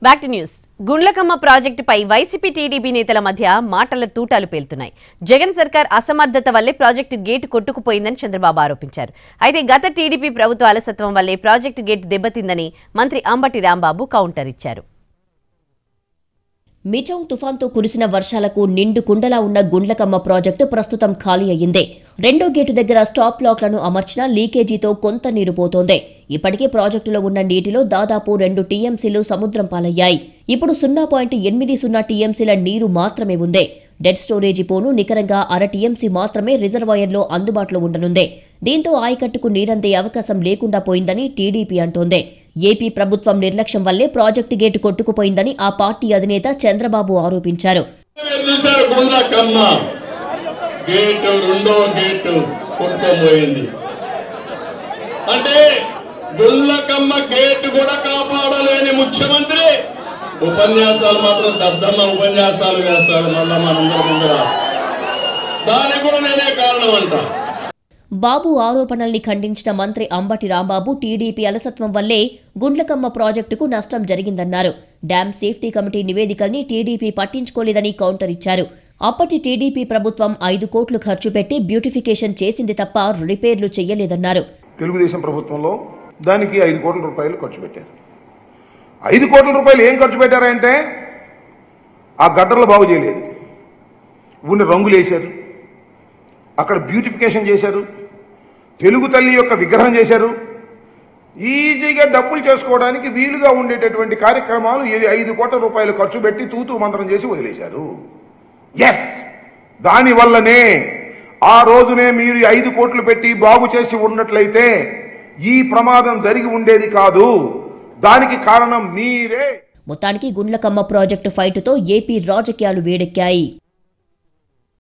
back to news Gundlakamma ప్రాజెక్టుపై YCP TDP నేతల మధ్య మాటల తూటాలు పేలుతున్నాయి జగన్ సర్కార్ అసమర్థత వల్లే ప్రాజెక్టు గేటు కొట్టుకుపోయిందని చంద్రబాబు ఆరోపించారు అయితే గత టీడీపీ ప్రభుత్వ అలసత్వం వల్లే ప్రాజెక్టు గేటు దెబ్బతిందని మంత్రి అంబటి రాంబాబు కౌంటర్ ఇచ్చారు మిచౌ తుఫాన్తో కురిసిన వర్షాలకు నిండు కుండలా ఉన్న గుండ్లకమ్మ ప్రాజెక్టు ప్రస్తుతం ఖాళీ అయ్యింది రెండో గేటు దగ్గర స్టాప్ లాక్లను అమర్చిన లీకేజీతో కొంత నీరు పోతోంది ఇప్పటికే ప్రాజెక్టులో ఉన్న నీటిలో దాదాపు రెండు టీఎంసీలు సముద్రం పాలయ్యాయి ఇప్పుడు సున్నా పాయింట్ ఎనిమిది సున్నా టీఎంసీల నీరు మాత్రమే ఉంది డెడ్ స్టోరేజీ పోను నికరంగా అర టీఎంసీ మాత్రమే రిజర్వాయర్లో అందుబాటులో ఉండనుంది దీంతో ఆయకట్టుకు నీరందే అవకాశం లేకుండా పోయిందని టీడీపీ అంటోంది ఏపీ ప్రభుత్వం నిర్లక్ష్యం వల్లే ప్రాజెక్టు గేటు కొట్టుకుపోయిందని ఆ పార్టీ అధినేత చంద్రబాబు ఆరోపించారు మీరు చూశారు గుండ్లకమ్మ గేటు రెండో గేటు కొట్టుకోబోయింది అంటే గుండ్లకమ్మ గేటు కూడా కాపాడలేని ముఖ్యమంత్రి ఉపన్యాసాలు మాత్రం దద్దమ్మ ఉపన్యాసాలు వేస్తాడు మళ్ళా మనందరి ముందర దానికి కూడా నేనే కారణం అంటా బాబు ఆరోపణల్ని ఖండించిన మంత్రి అంబటి రాంబాబు టీడీపీ అలసత్వం వల్లే గుండ్లకమ్మ ప్రాజెక్టుకు నష్టం జరిగిందన్నారు డ్యాం సేఫ్టీ కమిటీ నివేదికల్ని టీడీపీ పట్టించుకోలేదని కౌంటర్ ఇచ్చారు అప్పటి టీడీపీ ప్రభుత్వం ఐదు కోట్లు ఖర్చు పెట్టి బ్యూటిఫికేషన్ చేసింది తప్ప రిపేర్లు చెయ్యలేదన్నారు తెలుగుదేశం ప్రభుత్వంలో దానికి ఐదు కోట్ల రూపాయలు ఖర్చు పెట్టారు ఐదు కోట్ల రూపాయలు ఏం ఖర్చు పెట్టారంటే ఆ గడ్డలు బాగు చేయలేదు ఉన్న రంగులు వేశారు అక్కడ బ్యూటిఫికేషన్ చేశారు తెలుగు తల్లి యొక్క విగ్రహం చేశారు ఈజీగా డబ్బులు చేసుకోవడానికి వీలుగా ఉండేటటువంటి కార్యక్రమాలు ఈ ఐదు కోట్ల రూపాయలు ఖర్చు పెట్టి తూతూ మంత్రం చేసి వదిలేశారు ఎస్ దానివల్లనే ఆ రోజునే మీరు ఈ ఐదు కోట్లు పెట్టి బాగు చేసి ఉన్నట్లయితే ఈ ప్రమాదం జరిగి ఉండేది కాదు దానికి కారణం మీరే మొత్తానికి గుండ్లకమ్మ ప్రాజెక్టు ఫైటుతో ఏపీ రాజకీయాలు వేడెక్కాయి